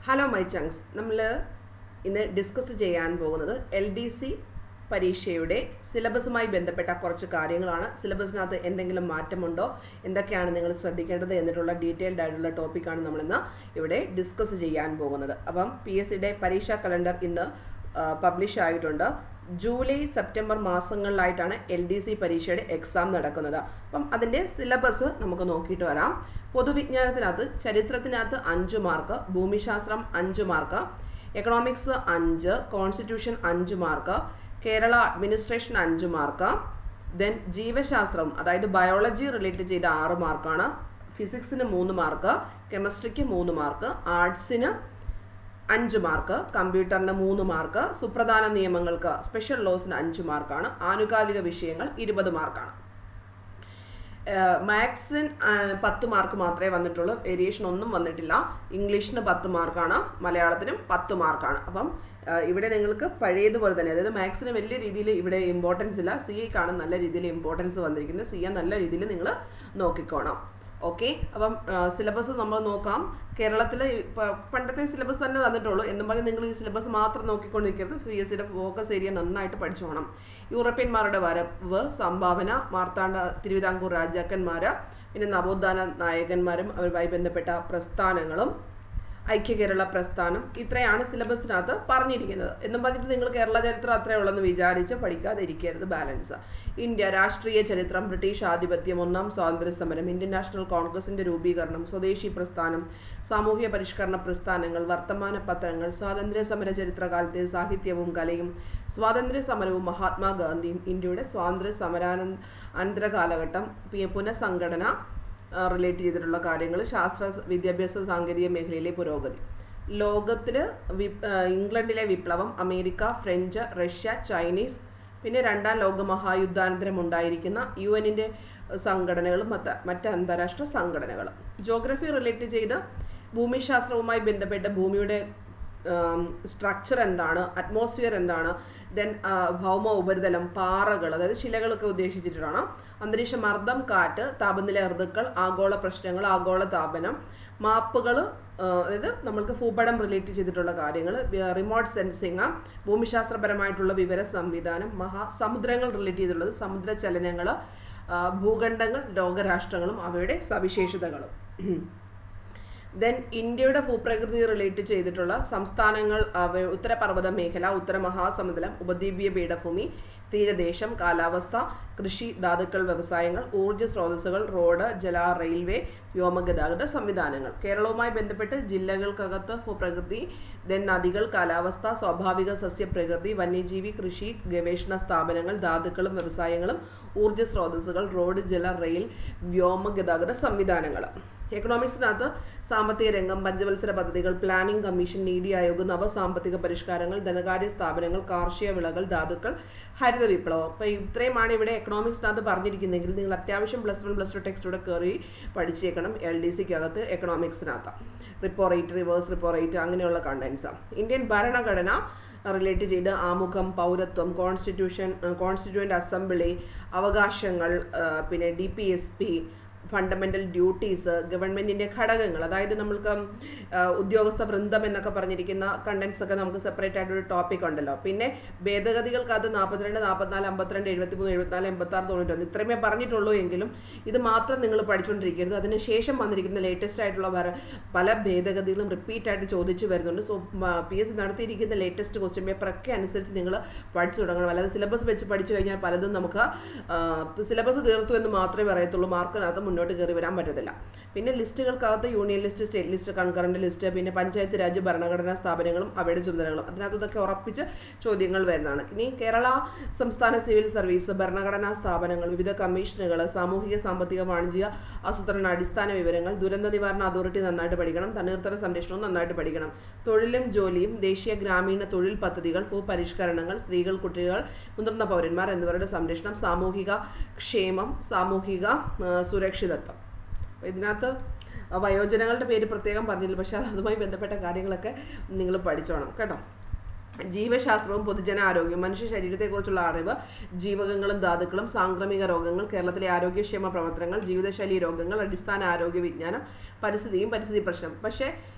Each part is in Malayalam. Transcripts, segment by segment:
ഹലോ മൈ ചങ്സ് നമ്മൾ ഇന്ന് ഡിസ്കസ് ചെയ്യാൻ പോകുന്നത് എൽ ഡി സി പരീക്ഷയുടെ സിലബസുമായി ബന്ധപ്പെട്ട കുറച്ച് കാര്യങ്ങളാണ് സിലബസിനകത്ത് എന്തെങ്കിലും മാറ്റമുണ്ടോ എന്തൊക്കെയാണ് നിങ്ങൾ ശ്രദ്ധിക്കേണ്ടത് എന്നിട്ടുള്ള ഡീറ്റെയിൽഡ് ആയിട്ടുള്ള ടോപ്പിക്കാണ് നമ്മളിന്ന് ഇവിടെ ഡിസ്കസ് ചെയ്യാൻ പോകുന്നത് അപ്പം പി എസ് സിയുടെ പരീക്ഷാ കലണ്ടർ ഇന്ന് പബ്ലിഷ് ആയിട്ടുണ്ട് ജൂലൈ സെപ്റ്റംബർ മാസങ്ങളിലായിട്ടാണ് എൽ ഡി സി പരീക്ഷയുടെ എക്സാം നടക്കുന്നത് അപ്പം അതിൻ്റെ സിലബസ് നമുക്ക് നോക്കിയിട്ട് വരാം പൊതുവിജ്ഞാനത്തിനകത്ത് ചരിത്രത്തിനകത്ത് അഞ്ച് മാർക്ക് ഭൂമിശാസ്ത്രം അഞ്ച് മാർക്ക് എക്കണോമിക്സ് അഞ്ച് കോൺസ്റ്റിറ്റ്യൂഷൻ അഞ്ച് മാർക്ക് കേരള അഡ്മിനിസ്ട്രേഷൻ അഞ്ച് മാർക്ക് ദെൻ ജീവശാസ്ത്രം അതായത് ബയോളജി റിലേറ്റ് ചെയ്ത ആറ് മാർക്കാണ് ഫിസിക്സിന് മൂന്ന് മാർക്ക് കെമിസ്ട്രിക്ക് മൂന്ന് മാർക്ക് ആർട്സിന് അഞ്ച് മാർക്ക് കമ്പ്യൂട്ടറിന് മൂന്ന് മാർക്ക് സുപ്രധാന നിയമങ്ങൾക്ക് സ്പെഷ്യൽ ലോസിന് അഞ്ച് മാർക്കാണ് ആനുകാലിക വിഷയങ്ങൾ ഇരുപത് മാർക്കാണ് മാത്സിന് പത്ത് മാർക്ക് മാത്രമേ വന്നിട്ടുള്ളൂ വേരിയേഷൻ ഒന്നും വന്നിട്ടില്ല ഇംഗ്ലീഷിന് പത്ത് മാർക്കാണ് മലയാളത്തിനും പത്ത് മാർക്കാണ് അപ്പം ഇവിടെ നിങ്ങൾക്ക് പഴയതുപോലെ തന്നെ അതായത് മാത്സിന് വലിയ രീതിയിൽ ഇവിടെ ഇമ്പോർട്ടൻസ് ഇല്ല സി ഐക്കാണ് നല്ല രീതിയിൽ ഇമ്പോർട്ടൻസ് വന്നിരിക്കുന്നത് സി എ നല്ല രീതിയിൽ നിങ്ങൾ നോക്കിക്കോണം ഓക്കെ അപ്പം സിലബസ് നമ്മൾ നോക്കാം കേരളത്തിൽ പണ്ടത്തെ സിലബസ് തന്നെ തന്നിട്ടുള്ളൂ എന്നും പറഞ്ഞ് നിങ്ങൾ ഈ സിലബസ് മാത്രം നോക്കിക്കൊണ്ടിരിക്കരുത് സി എസ് സിയുടെ ഫോക്കസ് ഏരിയ നന്നായിട്ട് പഠിച്ചോണം യൂറോപ്യന്മാരുടെ വരവ് സംഭാവന മാർത്താണ്ഡ തിരുവിതാംകൂർ രാജാക്കന്മാർ പിന്നെ നവോത്ഥാന നായകന്മാരും അവരുമായി ബന്ധപ്പെട്ട പ്രസ്ഥാനങ്ങളും ഐക്യ കേരള പ്രസ്ഥാനം ഇത്രയാണ് സിലബസിനകത്ത് പറഞ്ഞിരിക്കുന്നത് എന്നും പറഞ്ഞിട്ട് നിങ്ങൾ കേരള ചരിത്രം അത്രേ ഉള്ളെന്ന് വിചാരിച്ച് പഠിക്കാതെ ഇരിക്കരുത് ബാലൻസ് ഇന്ത്യ രാഷ്ട്രീയ ചരിത്രം ബ്രിട്ടീഷ് ആധിപത്യം ഒന്നാം സ്വാതന്ത്ര്യ സമരം ഇന്ത്യൻ നാഷണൽ കോൺഗ്രസിന്റെ രൂപീകരണം സ്വദേശി പ്രസ്ഥാനം സാമൂഹ്യ പരിഷ്കരണ പ്രസ്ഥാനങ്ങൾ വർത്തമാന പത്രങ്ങൾ സ്വാതന്ത്ര്യ സമര ചരിത്രകാലത്തെ സാഹിത്യവും കലയും സ്വാതന്ത്ര്യ സമരവും മഹാത്മാഗാന്ധിയും ഇന്ത്യയുടെ സ്വാതന്ത്ര്യ സമരാനന്തര കാലഘട്ടം പുനഃസംഘടന റിലേറ്റ് ചെയ്തിട്ടുള്ള കാര്യങ്ങൾ ശാസ്ത്ര വിദ്യാഭ്യാസ സാങ്കേതിക മേഖലയിലെ പുരോഗതി ലോകത്തിൽ ഇംഗ്ലണ്ടിലെ വിപ്ലവം അമേരിക്ക ഫ്രഞ്ച് റഷ്യ ചൈനീസ് പിന്നെ രണ്ടാം ലോക മഹായുദ്ധാനന്തരം ഉണ്ടായിരിക്കുന്ന യു എന്നിൻ്റെ സംഘടനകളും മറ്റ് മറ്റ് അന്താരാഷ്ട്ര സംഘടനകളും ജോഗ്രഫി റിലേറ്റ് ചെയ്ത് ഭൂമിശാസ്ത്രവുമായി ബന്ധപ്പെട്ട് ഭൂമിയുടെ സ്ട്രക്ചർ എന്താണ് അറ്റ്മോസ്ഫിയർ എന്താണ് ദെൻ ഭൗമ ഉപരിതലം പാറകൾ അതായത് ശിലകളൊക്കെ ഉദ്ദേശിച്ചിട്ടാണ് അന്തരീക്ഷ മർദ്ദം കാറ്റ് താപനില ഋതുക്കൾ ആഗോള പ്രശ്നങ്ങൾ ആഗോള താപനം മാപ്പുകൾ അതായത് നമ്മൾക്ക് ഭൂപടം റിലേറ്റ് ചെയ്തിട്ടുള്ള കാര്യങ്ങൾ റിമോട്ട് സെൻസിങ് ഭൂമിശാസ്ത്രപരമായിട്ടുള്ള വിവര സംവിധാനം മഹാസമുദ്രങ്ങൾ റിലേറ്റ് ചെയ്തിട്ടുള്ളത് സമുദ്ര ചലനങ്ങൾ ഭൂഖണ്ഡങ്ങൾ ലോകരാഷ്ട്രങ്ങളും അവയുടെ സവിശേഷതകളും ദെൻ ഇന്ത്യയുടെ ഭൂപ്രകൃതി റിലേറ്റ് ചെയ്തിട്ടുള്ള സംസ്ഥാനങ്ങൾ ഉത്തരപർവ്വത മേഖല ഉത്തര മഹാസമുദ്രം ഉപദ്വീപീയ പീഠഭൂമി തീരദേശം കാലാവസ്ഥ കൃഷി ധാതുക്കൾ വ്യവസായങ്ങൾ ഊർജ്ജ സ്രോതസ്സുകൾ റോഡ് ജല റെയിൽവേ വ്യോമഗതാഗത സംവിധാനങ്ങൾ കേരളവുമായി ബന്ധപ്പെട്ട് ജില്ലകൾക്കകത്ത് ഭൂപ്രകൃതി ദെൻ നദികൾ കാലാവസ്ഥ സ്വാഭാവിക സസ്യപ്രകൃതി വന്യജീവി കൃഷി ഗവേഷണ സ്ഥാപനങ്ങൾ ധാതുക്കളും വ്യവസായങ്ങളും ഊർജ്ജ സ്രോതസ്സുകൾ റോഡ് ജല റെയിൽ വ്യോമഗതാഗത സംവിധാനങ്ങൾ എക്കണോമിക്സിനകത്ത് സാമ്പത്തിക രംഗം പഞ്ചവത്സര പദ്ധതികൾ പ്ലാനിംഗ് കമ്മീഷൻ നീതി ആയോഗ് നവസാമ്പത്തിക പരിഷ്കാരങ്ങൾ ധനകാര്യ സ്ഥാപനങ്ങൾ കാർഷിക വിളകൾ ധാതുക്കൾ ഹരിത വിപ്ലവം അപ്പോൾ ഇത്രയുമാണ് ഇവിടെ എക്കണോമിക്സിനകത്ത് പറഞ്ഞിരിക്കുന്നതെങ്കിൽ നിങ്ങൾ അത്യാവശ്യം പ്ലസ് വൺ പ്ലസ് ടു ടെക്സ്റ്റൂടെ കയറി പഠിച്ചേക്കണം എൽ ഡി സിക്കകത്ത് എക്കണോമിക്സിനകത്ത് repo rate reverse repo rate അങ്ങനെയുള്ള കണ്ടൻസാണ് ഇന്ത്യൻ ഭരണഘടന റിലേറ്റ് ചെയ്ത് ആമുഖം പൗരത്വം കോൺസ്റ്റിറ്റ്യൂഷൻ കോൺസ്റ്റിറ്റ്യൂവൻ്റ് അസംബ്ലി അവകാശങ്ങൾ പിന്നെ D P S P fundamental duties ഗവൺമെൻറ്റിൻ്റെ ഘടകങ്ങൾ അതായത് നമ്മൾക്ക് ഉദ്യോഗസ്ഥ വൃന്ദം എന്നൊക്കെ പറഞ്ഞിരിക്കുന്ന കണ്ടൻസ് ഒക്കെ നമുക്ക് സെപ്പറേറ്റ് ആയിട്ടൊരു ടോപ്പിക് ഉണ്ടല്ലോ പിന്നെ ഭേദഗതികൾക്കകത്ത് നാൽപ്പത്തിരണ്ട് നാൽപ്പത്തിനാല് അമ്പത്തിരണ്ട് എഴുപത്തിമൂന്ന് എഴുപത്തിനാല് എൺപത്താറ് തൊണ്ണൂറ്റൊന്ന് ഇത്രയുമേ പറഞ്ഞിട്ടുള്ളൂ എങ്കിലും ഇത് മാത്രം നിങ്ങൾ പഠിച്ചുകൊണ്ടിരിക്കരുത് അതിന് ശേഷം വന്നിരിക്കുന്ന ലേറ്റസ്റ്റ് ആയിട്ടുള്ള പല ഭേദഗതികളും റിപ്പീറ്റ് ആയിട്ട് ചോദിച്ചു വരുന്നുണ്ട് സോ പി എസ് സി നടത്തിയിരിക്കുന്ന ലേറ്റസ്റ്റ് ക്വസ്റ്റ്യൻ പേപ്പറൊക്കെ അനുസരിച്ച് നിങ്ങൾ പഠിച്ചു തുടങ്ങണം അല്ലാതെ സിലബസ് വെച്ച് പഠിച്ചു കഴിഞ്ഞാൽ പലതും നമുക്ക് സിലബസ് തീർത്തു എന്ന് മാത്രമേ പറയത്തുള്ളൂ മാർക്കിനകത്ത് മുന്നോട്ട് കയറി വരാൻ പറ്റത്തില്ല പിന്നെ ലിസ്റ്റുകൾക്കകത്ത് union list state list concurrent list പിന്നെ പഞ്ചായത്ത് രാജ് ഭരണഘടനാ സ്ഥാപനങ്ങളും അവയുടെ ചുമതലകളും അതിനകത്തൊക്കെ ഉറപ്പിച്ച് ചോദ്യങ്ങൾ വരുന്നതാണ് ഇനി കേരള സംസ്ഥാന സിവിൽ സർവീസ് ഭരണഘടനാ സ്ഥാപനങ്ങൾ വിവിധ കമ്മീഷനുകൾ സാമൂഹിക സാമ്പത്തിക വാണിജ്യ ആസൂത്രണ അടിസ്ഥാന വിവരങ്ങൾ ദുരന്ത നിവാരണ അതോറിറ്റി നന്നായിട്ട് പഠിക്കണം തണ്ണീർത്തട സംരക്ഷണവും നന്നായിട്ട് പഠിക്കണം തൊഴിലും ജോലിയും ദേശീയ ഗ്രാമീണ തൊഴിൽ പദ്ധതികൾ ഭൂപരിഷ്കരണങ്ങൾ സ്ത്രീകൾ കുട്ടികൾ മുതിർന്ന പൗരന്മാർ എന്നിവരുടെ സംരക്ഷണം സാമൂഹിക ക്ഷേമം സാമൂഹിക സുരക്ഷിതത്വം ഇതിനകത്ത് വയോജനങ്ങളുടെ പേര് പ്രത്യേകം പറഞ്ഞില്ല പക്ഷേ അതുമായി ബന്ധപ്പെട്ട കാര്യങ്ങളൊക്കെ നിങ്ങൾ പഠിച്ചോണം കേട്ടോ ജീവശാസ്ത്രവും പൊതുജനാരോഗ്യവും മനുഷ്യ ശരീരത്തെക്കുറിച്ചുള്ള അറിവ് ജീവകങ്ങളും ധാതുക്കളും സാംക്രമിക രോഗങ്ങൾ കേരളത്തിലെ ആരോഗ്യക്ഷേമ പ്രവർത്തനങ്ങൾ ജീവിതശൈലി രോഗങ്ങൾ അടിസ്ഥാന ആരോഗ്യ വിജ്ഞാനം പരിസ്ഥിതിയും പരിസ്ഥിതി പ്രശ്നം പക്ഷേ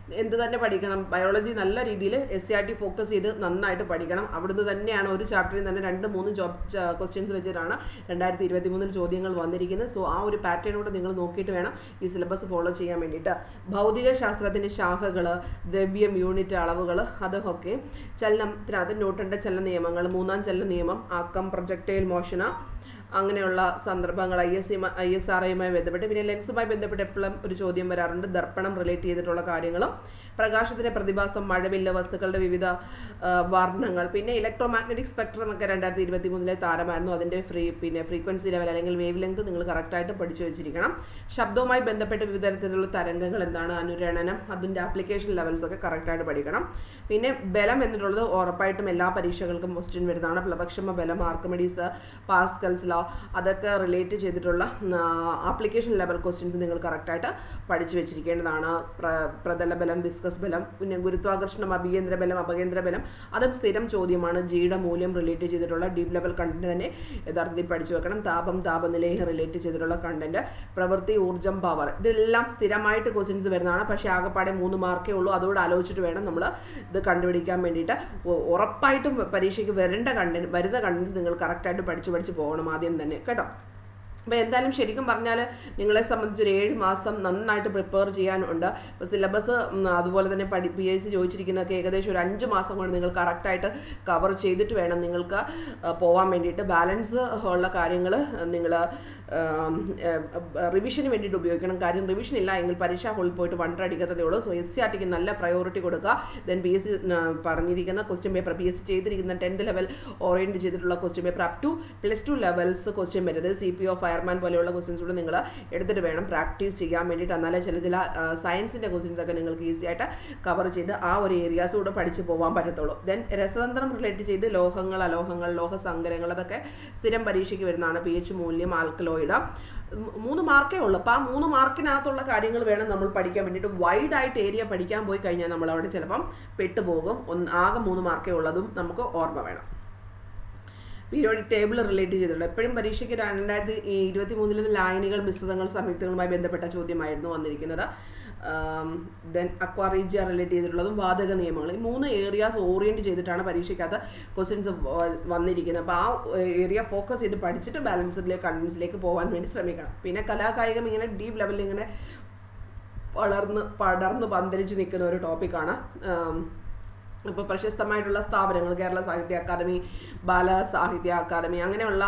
എന്ത് തന്നെ പഠിക്കണം ബയോളജി നല്ല രീതിയിൽ S C R T focus ചെയ്ത് നന്നായിട്ട് പഠിക്കണം അവിടുന്ന് തന്നെയാണ് ഒരു ചാപ്റ്ററിൽ തന്നെ രണ്ട് മൂന്ന് ജോബ് ക്വസ്റ്റ്യൻസ് വെച്ചിട്ടാണ് രണ്ടായിരത്തി ഇരുപത്തി മൂന്നിൽ ചോദ്യങ്ങൾ വന്നിരിക്കുന്നത് സോ ആ ഒരു പാറ്റേണോട് നിങ്ങൾ നോക്കിയിട്ട് വേണം ഈ സിലബസ് ഫോളോ ചെയ്യാൻ വേണ്ടിയിട്ട് ഭൗതിക ശാസ്ത്രത്തിൻ്റെ ശാഖകൾ ദ്രവ്യം യൂണിറ്റ് അളവുകൾ അതൊക്കെ ചലനത്തിനകത്ത് ന്യൂട്ടന്റെ ചലന നിയമങ്ങൾ മൂന്നാം ചലന നിയമം ആക്കം പ്രൊജക്ടൈൽ മോഷന അങ്ങനെയുള്ള സന്ദർഭങ്ങൾ I S I S R ഐയുമായി ബന്ധപ്പെട്ട് പിന്നെ ലെൻസുമായി ബന്ധപ്പെട്ട് എപ്പോഴും ഒരു ചോദ്യം വരാറുണ്ട് ദർപ്പണം റിലേറ്റ് ചെയ്തിട്ടുള്ള കാര്യങ്ങളും പ്രകാശത്തിന്റെ പ്രതിഭാസം മഴവില്ല വസ്തുക്കളുടെ വിവിധ ആ, വർണ്ണങ്ങൾ പിന്നെ ഇലക്ട്രോ മാഗ്നറ്റിക് സ്പെക്ട്രം ഒക്കെ രണ്ടായിരത്തി ഇരുപത്തി മൂന്നിലെ താരമായിരുന്നു അതിന്റെ ഫ്രീ പിന്നെ ഫ്രീക്വൻസി ലെവൽ അല്ലെങ്കിൽ വേവ് ലെങ്ത് നിങ്ങൾ കറക്റ്റായിട്ട് പഠിച്ചു വെച്ചിരിക്കണം ശബ്ദവുമായി ബന്ധപ്പെട്ട് വിവിധ തരത്തിലുള്ള തരംഗങ്ങൾ എന്താണ് അനുരണനം അതിന്റെ ആപ്ലിക്കേഷൻ ലെവൽസ് ഒക്കെ കറക്റ്റായിട്ട് പഠിക്കണം പിന്നെ ബലം എന്നിട്ടുള്ളത് ഉറപ്പായിട്ടും എല്ലാ പരീക്ഷകൾക്കും ക്വസ്റ്റ്യൻ വരുന്നതാണ് പ്ലവക്ഷമ ബലം ആർക്കമിഡീസ് പാസ്കൽസ് ലോ അതൊക്കെ റിലേറ്റ് ചെയ്തിട്ടുള്ള ആപ്ലിക്കേഷൻ ലെവൽ ക്വസ്റ്റ്യൻസ് നിങ്ങൾ കറക്റ്റായിട്ട് പഠിച്ചു വെച്ചിരിക്കേണ്ടതാണ് പ്ര പ്രതല ബലം വിസ്കസ് ബലം പിന്നെ ഗുരുത്വാകർഷണം അഭികേന്ദ്ര ബലം അപകേന്ദ്ര ബലം അതും സ്ഥിരം ചോദ്യമാണ് ജിയുടെ മൂല്യം റിലേറ്റ് ചെയ്തിട്ടുള്ള ഡീപ് ലെവൽ കണ്ടന്റ് തന്നെ യഥാർത്ഥത്തിൽ പഠിച്ചു വെക്കണം താപം താപനിലയെ റിലേറ്റ് ചെയ്തിട്ടുള്ള കണ്ടന്റ് പ്രവൃത്തി ഊർജ്ജം പവർ ഇതെല്ലാം സ്ഥിരമായിട്ട് ക്വസ്റ്റ്യൻസ് വരുന്നതാണ് പക്ഷേ ആകെപ്പാടെ മൂന്ന് മാർക്കേ ഉള്ളൂ അതോട് ആലോചിച്ചിട്ട് വേണം നമ്മൾ ഇത് കണ്ടുപിടിക്കാൻ വേണ്ടിയിട്ട് ഉ- ഉറപ്പായിട്ടും പരീക്ഷയ്ക്ക് വരേണ്ട കണ്ടന്റ് വരുന്ന കണ്ടന്റ്സ് നിങ്ങൾ കറക്റ്റായിട്ട് പഠിച്ചു പഠിച്ച് പോകണം ആദ്യം തന്നെ കേട്ടോ അപ്പോൾ എന്തായാലും ശരിക്കും പറഞ്ഞാൽ നിങ്ങളെ സംബന്ധിച്ച് ഒരു ഏഴ് മാസം നന്നായിട്ട് പ്രിപ്പയർ ചെയ്യാനുണ്ട് ഇപ്പോൾ സിലബസ് അതുപോലെ തന്നെ പഠി പി എസ് സി ചോദിച്ചിരിക്കുന്നതൊക്കെ ഏകദേശം ഒരു അഞ്ച് മാസം കൊണ്ട് നിങ്ങൾ കറക്റ്റായിട്ട് കവർ ചെയ്തിട്ട് വേണം നിങ്ങൾക്ക് ആ, പോവാൻ വേണ്ടിയിട്ട് ബാലൻസ് ഉള്ള കാര്യങ്ങൾ നിങ്ങൾ റിവിഷന് വേണ്ടിയിട്ട് ഉപയോഗിക്കണം കാര്യം റിവിഷൻ ഇല്ല എങ്കിൽ പരീക്ഷാ ഹോളിൽ പോയിട്ട് വണ്ടർ അടിക്കത്തതേ ഉള്ളൂ സോ എസ് സി ആർ ടിക്ക് നല്ല പ്രയോറിറ്റി കൊടുക്കുക ദെൻ പി എസ് സി പറഞ്ഞിരിക്കുന്ന question paper P S C ചെയ്തിരിക്കുന്ന ടെൻത്ത് ലെവൽ ഓറിയൻറ്റ് ചെയ്തിട്ടുള്ള question paper up to plus two levels question വരുന്നത് സി പി ഒ ഫയർമാൻ പോലെയുള്ള ക്വസ്റ്റ്യൻസ് കൂടെ നിങ്ങൾ എടുത്തിട്ട് വേണം പ്രാക്ടീസ് ചെയ്യാൻ വേണ്ടിയിട്ട് എന്നാലേ ചില ചില സയൻസിൻ്റെ ക്വസ്റ്റ്യൻസ് ഒക്കെ നിങ്ങൾക്ക് ഈസി ആയിട്ട് കവർ ചെയ്ത് ആ ഒരു ഏരിയാസ് കൂടെ പഠിച്ച് പോകാൻ പറ്റത്തുള്ളൂ ദെൻ രസതന്ത്രം റിലേറ്റ് ചെയ്ത് ലോഹങ്ങൾ അലോഹങ്ങൾ ലോഹസങ്കരങ്ങൾ അതൊക്കെ സ്ഥിരം പരീക്ഷയ്ക്ക് വരുന്നതാണ് പി എച്ച് മൂല്യം ആൽക്കലോയിഡ് മൂന്ന് മാർക്കേ ഉള്ളൂ അപ്പോൾ ആ മൂന്ന് മാർക്കിനകത്തുള്ള കാര്യങ്ങൾ വേണം നമ്മൾ പഠിക്കാൻ വേണ്ടിയിട്ട് വൈഡ് ആയിട്ട് ഏരിയ പഠിക്കാൻ പോയി കഴിഞ്ഞാൽ നമ്മൾ അവിടെ ചിലപ്പം പെട്ടുപോകും ഒന്ന് ആകെ മൂന്ന് മാർക്കേ ഉള്ളതും നമുക്ക് ഓർമ്മ വേണം പീരിയോഡിക് ടേബിൾ റിലേറ്റ് ചെയ്തിട്ടുണ്ട് എപ്പോഴും പരീക്ഷയ്ക്ക് രണ്ടായിരത്തി ഇരുപത്തി മൂന്നിലെ ലായനികൾ മിശ്രിതങ്ങൾ സംയുക്തങ്ങളുമായി ബന്ധപ്പെട്ട ചോദ്യമായിരുന്നു വന്നിരിക്കുന്നത് ദെൻ അക്വാറീജിയ റിലേറ്റ് ചെയ്തിട്ടുള്ളതും വാതക നിയമങ്ങൾ ഈ മൂന്ന് ഏരിയാസ് ഓറിയൻറ്റ് ചെയ്തിട്ടാണ് പരീക്ഷയ്ക്കകത്ത് ക്വസ്റ്റ്യൻസ് വന്നിരിക്കുന്നത് അപ്പോൾ ആ ഏരിയ ഫോക്കസ് ചെയ്ത് പഠിച്ചിട്ട് ബാലൻസിലേക്ക് കണ്ടൻസിലേക്ക് പോകാൻ വേണ്ടി ശ്രമിക്കണം പിന്നെ കലാകായികം ഇങ്ങനെ ഡീപ്പ് ലെവലിൽ ഇങ്ങനെ വളർന്ന് പടർന്ന് പന്തലിച്ച് നിൽക്കുന്ന ഒരു ടോപ്പിക്കാണ് ഇപ്പോൾ പ്രശസ്തമായിട്ടുള്ള സ്ഥാപനങ്ങൾ കേരള സാഹിത്യ അക്കാദമി ബാല സാഹിത്യ അക്കാദമി അങ്ങനെയുള്ള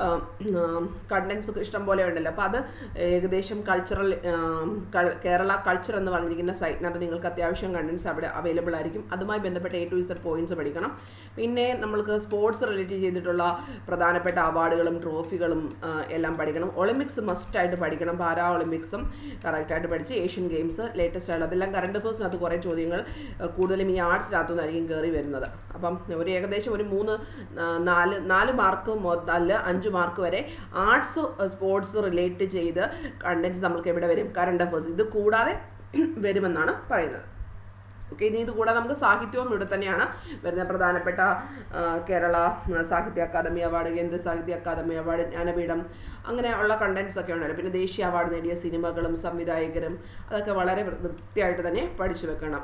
കണ്ടൻസ് ഇഷ്ടം പോലെ ഉണ്ടല്ലോ അപ്പോൾ അത് ഏകദേശം കൾച്ചറൽ കേരള കൾച്ചർ എന്ന് പറഞ്ഞിരിക്കുന്ന സൈറ്റിനകത്ത് നിങ്ങൾക്ക് അത്യാവശ്യം കണ്ടൻസ് അവിടെ അവൈലബിൾ ആയിരിക്കും അതുമായി ബന്ധപ്പെട്ട എ ടു ഇസഡ് പോയിന്റ്സ് പഠിക്കണം പിന്നെ നമ്മൾക്ക് സ്പോർട്സ് റിലേറ്റ് ചെയ്തിട്ടുള്ള പ്രധാനപ്പെട്ട അവാർഡുകളും ട്രോഫികളും ആ, എല്ലാം പഠിക്കണം ഒളിമ്പിക്സ് മസ്റ്റായിട്ട് പഠിക്കണം പാരാ ഒളിമ്പിക്സും കറക്റ്റായിട്ട് പഠിച്ച് ഏഷ്യൻ ഗെയിംസ് ലേറ്റസ്റ്റ് ആയിട്ട് അതെല്ലാം കറണ്ട് അഫേഴ്സിനകത്ത് കുറേ ചോദ്യങ്ങൾ ആ, കൂടുതലും ഈ ആർട്സിനകത്തുനിന്നായിരിക്കും കയറി വരുന്നത് അപ്പം ഒരു ഏകദേശം ഒരു മൂന്ന് ആ, നാല് നാല് മാർക്ക് മുതൽ അഞ്ച് മാർക്ക് വരെ ആർട്സ് സ്പോർട്സ് റിലേറ്റ് ചെയ്ത് കണ്ടൻസ് നമ്മൾക്ക് എവിടെ വരും കറണ്ട് അഫേഴ്സ് ഇത് കൂടാതെ വരുമെന്നാണ് പറയുന്നത് ഓക്കെ ഇനി ഇത് കൂടാതെ നമുക്ക് സാഹിത്യവും ഇവിടെ തന്നെയാണ് വരുന്ന പ്രധാനപ്പെട്ട ആ, കേരള ആ, സാഹിത്യ അക്കാദമി അവാർഡ് കേന്ദ്ര സാഹിത്യ അക്കാദമി അവാർഡ് ജ്ഞാനപീഠം അങ്ങനെയുള്ള കണ്ടന്റ്സ് ഒക്കെ ഉണ്ടല്ലോ പിന്നെ ദേശീയ അവാർഡ് നേടിയ സിനിമകളും സംവിധായകരും അതൊക്കെ വളരെ വൃ- വൃത്തിയായിട്ട് തന്നെ പഠിച്ചു വെക്കണം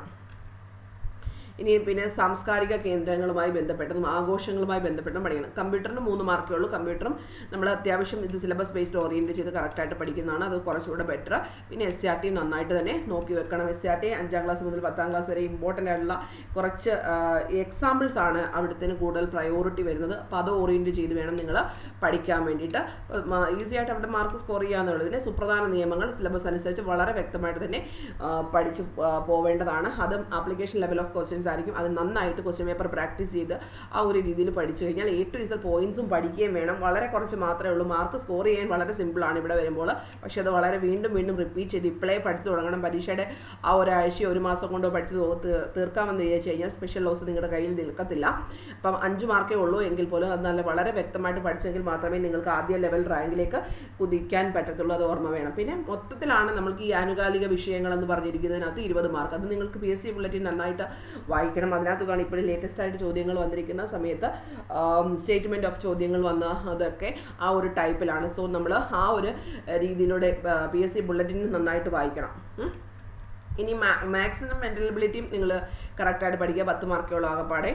ഇനി പിന്നെ സാംസ്കാരിക കേന്ദ്രങ്ങളുമായി ബന്ധപ്പെട്ടതും ആഘോഷങ്ങളുമായി ബന്ധപ്പെട്ടും പഠിക്കണം കമ്പ്യൂട്ടറിന് മൂന്ന് മാർക്കേ ഉള്ളൂ കമ്പ്യൂട്ടറും നമ്മൾ അത്യാവശ്യം ഇത് സിലബസ് ബേസ്ഡ് ഓറിയൻറ്റ് ചെയ്ത് കറക്റ്റായിട്ട് പഠിക്കുന്നതാണ് അത് കുറച്ചുകൂടെ ബെറ്റർ പിന്നെ എസ് സി ആർ ടി നന്നായിട്ട് തന്നെ നോക്കി വെക്കണം എസ് സി ആർ ടി അഞ്ചാം ക്ലാസ് മുതൽ പത്താം ക്ലാസ് വരെ ഇമ്പോർട്ടൻ്റ് ആയിട്ടുള്ള കുറച്ച് എക്സാമ്പിൾസ് ആണ് അവിടുത്തെ കൂടുതൽ പ്രയോറിറ്റി വരുന്നത് അപ്പോൾ അത് ഓറിയൻറ്റ് ചെയ്ത് വേണം നിങ്ങൾ പഠിക്കാൻ വേണ്ടിയിട്ട് ഈസി ആയിട്ട് അവിടെ മാർക്ക് സ്കോർ ചെയ്യാന്നുള്ളൂ പിന്നെ സുപ്രധാന നിയമങ്ങൾ സിലബസ് അനുസരിച്ച് വളരെ വ്യക്തമായിട്ട് തന്നെ ആ, പഠിച്ച് ആ, പോവേണ്ടതാണ് അതും ആപ്ലിക്കേഷൻ ലെവൽ ഓഫ് ക്വസ്റ്റ്യൻസ് ആയിരിക്കും അത് നന്നായിട്ട് ക്വസ്റ്റ്യൻ പേപ്പർ പ്രാക്ടീസ് ചെയ്ത് ആ ഒരു രീതിയിൽ പഠിച്ചു കഴിഞ്ഞാൽ എ ടു ഇസൽ പോയിന്റ്സും പഠിക്കുകയും വേണം വളരെ കുറച്ച് മാത്രമേ ഉള്ളൂ മാർക്ക് സ്കോർ ചെയ്യാൻ വളരെ സിമ്പിളാണ് ഇവിടെ വരുമ്പോൾ പക്ഷേ അത് വളരെ വീണ്ടും വീണ്ടും റിപ്പീറ്റ് ചെയ്ത് ഇപ്പോഴേ പഠിച്ചു തുടങ്ങണം പരീക്ഷയുടെ ആ ഒരാഴ്ച ഒരു മാസം കൊണ്ടോ പഠിച്ച് തോ- തീ- തീർക്കാമെന്ന് വിചാരിച്ചു കഴിഞ്ഞാൽ സ്പെഷ്യൽ ലോസ് നിങ്ങളുടെ കയ്യിൽ നിൽക്കത്തില്ല അപ്പം അഞ്ച് മാർക്കേ ഉള്ളൂ എങ്കിൽ പോലും അത് നല്ല വളരെ വ്യക്തമായിട്ട് പഠിച്ചെങ്കിൽ മാത്രമേ നിങ്ങൾക്ക് ആദ്യ ലെവൽ റാങ്കിലേക്ക് കുതിക്കാൻ പറ്റത്തുള്ളൂ അത് ഓർമ്മ വേണം പിന്നെ മൊത്തത്തിലാണ് നമ്മൾക്ക് ഈ ആനുകാലിക വിഷയങ്ങൾ എന്ന് പറഞ്ഞിരിക്കുന്നതിനകത്ത് ഇരുപത് മാർക്ക് അത് നിങ്ങൾക്ക് പി എസ് സി ബുള്ളറ്റിൻ നന്നായിട്ട് വായിക്കണം അതിനകത്ത് കാണും ഇപ്പോഴും ലേറ്റസ്റ്റ് ആയിട്ട് ചോദ്യങ്ങൾ വന്നിരിക്കുന്ന സമയത്ത് സ്റ്റേറ്റ്മെൻറ്റ് ഓഫ് ചോദ്യങ്ങൾ വന്ന അതൊക്കെ ആ ഒരു ടൈപ്പിലാണ് സോ നമ്മൾ ആ ഒരു രീതിയിലൂടെ പി എസ് സി ബുള്ളറ്റിൻ നന്നായിട്ട് വായിക്കണം ഉം. ഇനി മാത്സിനും മെൻ്റൽ എബിലിറ്റിയും നിങ്ങൾ കറക്റ്റായിട്ട് പഠിക്കുക പത്ത് മാർക്കേ ഉള്ളൂ ആകപ്പാടെ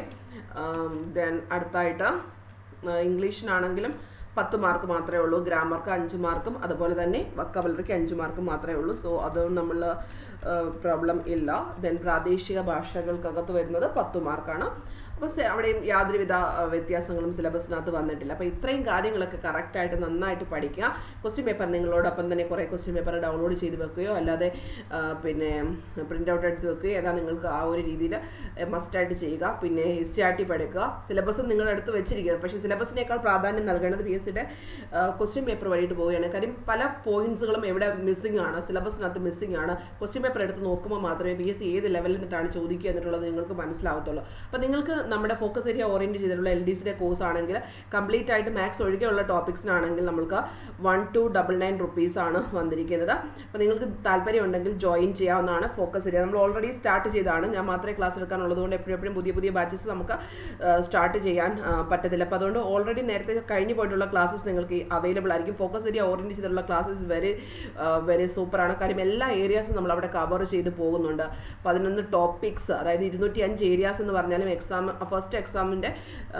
ദെൻ അടുത്തായിട്ട് ഇംഗ്ലീഷിനാണെങ്കിലും പത്ത് മാർക്ക് മാത്രമേ ഉള്ളൂ ഗ്രാമർക്ക് അഞ്ച് മാർക്കും അതുപോലെ തന്നെ വക്കബലറിക്ക് അഞ്ച് മാർക്കും മാത്രമേ ഉള്ളൂ സോ അത് നമ്മൾ പ്രോബ്ലം ഇല്ല ദെൻ പ്രാദേശിക ഭാഷകൾക്കകത്ത് വരുന്നത് പത്ത് മാർക്കാണ് അപ്പോൾ അവിടെയും യാതൊരുവിധ വ്യത്യാസങ്ങളും സിലബസിനകത്ത് വന്നിട്ടില്ല അപ്പോൾ ഇത്രയും കാര്യങ്ങളൊക്കെ കറക്റ്റായിട്ട് നന്നായിട്ട് പഠിക്കുക ക്വസ്റ്റ്യൻ പേപ്പർ നിങ്ങളോടൊപ്പം തന്നെ കുറേ ക്വസ്റ്റ്യൻ പേപ്പർ ഡൗൺലോഡ് ചെയ്ത് വെക്കുകയോ അല്ലാതെ പിന്നെ പ്രിൻ്റ് ഔട്ട് എടുത്ത് വെക്കുകയോ ഏതാ നിങ്ങൾക്ക് ആ ഒരു രീതിയിൽ മസ്റ്റായിട്ട് ചെയ്യുക പിന്നെ എസ് സി ആർ ടി പഠിക്കുക സിലബസും നിങ്ങളുടെ അടുത്ത് വെച്ചിരിക്കുക പക്ഷേ സിലബസിനേക്കാൾ പ്രാധാന്യം നൽകേണ്ടത് പി എസ് സിയുടെ ക്വസ്റ്റ്യൻ പേപ്പർ വഴിയിട്ട് പോവുകയാണ് കാര്യം പല പോയിന്റ്സുകളും എവിടെ മിസ്സിംഗ് ആണ് സിലബസിനകത്ത് മിസ്സിംഗ് ആണ് ക്വസ്റ്റ്യൻ പേപ്പർ എടുത്ത് നോക്കുമ്പോൾ മാത്രമേ പി എസ് സി ഏത് ലെവലിൽ നിന്നിട്ടാണ് ചോദിക്കുക എന്നുള്ളത് നിങ്ങൾക്ക് മനസ്സിലാവത്തുള്ളൂ അപ്പോൾ നിങ്ങൾക്ക് നമ്മുടെ ഫോക്കസ് ഏരിയ ഓറിയൻറ്റ് ചെയ്തിട്ടുള്ള എൽ ഡി സിയുടെ കോഴ്സ് ആണെങ്കിൽ കംപ്ലീറ്റ് ആയിട്ട് മാത്സ് ഒഴികെയുള്ള ടോപ്പിക്സിനാണെങ്കിൽ നമുക്ക് one two double nine rupees ആണ് വന്നിരിക്കുന്നത് അപ്പോൾ നിങ്ങൾക്ക് താല്പര്യം ഉണ്ടെങ്കിൽ ജോയിൻ ചെയ്യാവുന്നതാണ് ഫോക്കസ് ഏരിയ നമ്മൾ ഓൾറെഡി സ്റ്റാർട്ട് ചെയ്താണ് ഞാൻ മാത്രമേ ക്ലാസ് എടുക്കാനുള്ളത് കൊണ്ട് എപ്പോഴും എപ്പോഴും പുതിയ പുതിയ ബാച്ചസ് നമുക്ക് സ്റ്റാർട്ട് ചെയ്യാൻ പറ്റത്തില്ല അപ്പോൾ അതുകൊണ്ട് ഓൾറെഡി നേരത്തെ കഴിഞ്ഞു പോയിട്ടുള്ള ക്ലാസ്സസ് നിങ്ങൾക്ക് അവൈലബിൾ ആയിരിക്കും ഫോക്കസ് ഏരിയ ഓറിയൻറ്റ് ചെയ്തിട്ടുള്ള ക്ലാസ്സസ് വെരി വെരി സൂപ്പറാണ് കാര്യം എല്ലാ ഏരിയാസും നമ്മൾ അവിടെ കവർ ചെയ്ത് പോകുന്നുണ്ട് പതിനൊന്ന് ടോപ്പിക്സ് അതായത് ഇരുന്നൂറ്റി അഞ്ച് ഏരിയാസ് എന്ന് പറഞ്ഞാലും എക്സാം ഫസ്റ്റ് എക്സാമിൻ്റെ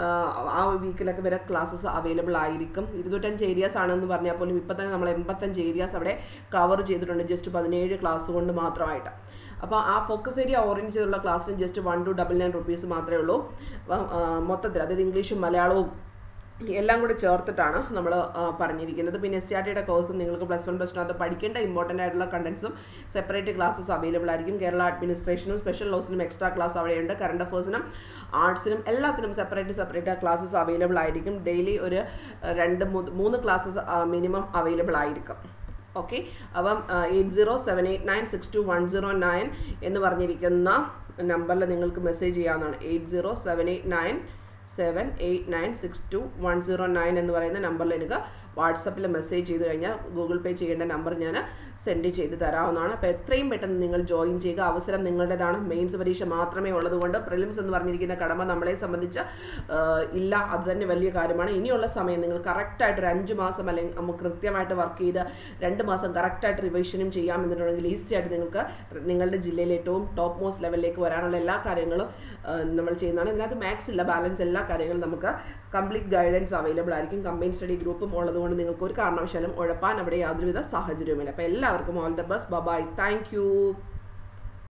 ആ വീക്കിലൊക്കെ വരെ ക്ലാസ്സസ് അവൈലബിൾ ആയിരിക്കും ഇരുന്നൂറ്റഞ്ച് ഏരിയാസ് ആണെന്ന് പറഞ്ഞാൽ പോലും ഇപ്പം തന്നെ നമ്മൾ എൺപത്തഞ്ച് ഏരിയാസ് അവിടെ കവർ ചെയ്തിട്ടുണ്ട് ജസ്റ്റ് പതിനേഴ് ക്ലാസ് കൊണ്ട് മാത്രമായിട്ട് അപ്പോൾ ആ ഫോക്കസ് ഏരിയ ഓറിയൻറ്റ് ചെയ്തുള്ള ക്ലാസ്സിന് just one two double nine rupees മാത്രമേ ഉള്ളൂ അപ്പം മൊത്തത്തിൽ അതായത് ഇംഗ്ലീഷും മലയാളവും എല്ലാം കൂടി ചേർത്തിട്ടാണ് നമ്മൾ പറഞ്ഞിരിക്കുന്നത് പിന്നെ എസ് സി ആർ ടിയുടെ കോഴ്സും നിങ്ങൾക്ക് പ്ലസ് വൺ പ്ലസ് ടു അത് പഠിക്കേണ്ട ഇമ്പോർട്ടൻ്റ് ആയിട്ടുള്ള കണ്ടൻസും സെപ്പറേറ്റ് ക്ലാസ്സസ് അവൈലബിൾ ആയിരിക്കും കേരള അഡ്മിനിസ്ട്രേഷനും സ്പെഷ്യൽ ലോസിനും എക്സ്ട്രാ ക്ലാസ് അവിടെയുണ്ട് കറണ്ട് അഫേഴ്സിനും ആർട്സിനും എല്ലാത്തിനും സെപ്പറേറ്റ് സെപ്പറേറ്റ് ക്ലാസ്സസ് അവൈലബിൾ ആയിരിക്കും ഡെയിലി ഒരു രണ്ട് മൂന്ന് ക്ലാസ്സസ് മിനിമം അവൈലബിൾ ആയിരിക്കും ഓക്കെ അപ്പം eight zero seven eight nine six two one zero nine എന്ന് പറഞ്ഞിരിക്കുന്ന നമ്പറിൽ നിങ്ങൾക്ക് മെസ്സേജ് ചെയ്യാവുന്നതാണ് eight zero seven eight nine seven eight nine six two one zero nine എന്ന് പറയുന്ന നമ്പറിൽ എനിക്ക് വാട്സപ്പിൽ മെസ്സേജ് ചെയ്ത് കഴിഞ്ഞാൽ ഗൂഗിൾ പേ ചെയ്യേണ്ട നമ്പർ ഞാൻ സെൻഡ് ചെയ്ത് തരാവുന്നതാണ് അപ്പോൾ എത്രയും പെട്ടെന്ന് നിങ്ങൾ ജോയിൻ ചെയ്യുക അവസരം നിങ്ങളുടേതാണ് മെയിൻസ് പരീക്ഷ മാത്രമേ ഉള്ളതുകൊണ്ട് പ്രിലിംസ് എന്ന് പറഞ്ഞിരിക്കുന്ന കടമ നമ്മളെ സംബന്ധിച്ച് ഇല്ല അത് തന്നെ വലിയ കാര്യമാണ് ഇനിയുള്ള സമയം നിങ്ങൾ കറക്റ്റായിട്ട് ഒരു അഞ്ച് മാസം അല്ലെങ്കിൽ നമുക്ക് കൃത്യമായിട്ട് വർക്ക് ചെയ്ത് രണ്ട് മാസം കറക്റ്റായിട്ട് റിവിഷനും ചെയ്യാം എന്നുണ്ടെങ്കിൽ ഈസി ആയിട്ട് നിങ്ങൾക്ക് നിങ്ങളുടെ ജില്ലയിലെ ഏറ്റവും ടോപ്പ് മോസ്റ്റ് ലെവലിലേക്ക് വരാനുള്ള എല്ലാ കാര്യങ്ങളും നമ്മൾ ചെയ്യുന്നതാണ് ഇതിനകത്ത് മാത്സ് ഇല്ല ബാലൻസ് എല്ലാ കാര്യങ്ങളും നമുക്ക് കംപ്ലീറ്റ് ഗൈഡൻസ് അവൈലബിൾ ആയിരിക്കും കമ്പൈൻ സ്റ്റഡി ഗ്രൂപ്പും ഉള്ളതുകൊണ്ട് നിങ്ങൾക്ക് ഒരു കാരണവശാലും ഉഴപ്പാൻ അവിടെ യാതൊരുവിധ സാഹചര്യവുമില്ല അപ്പോൾ എല്ലാവർക്കും all the best bye thank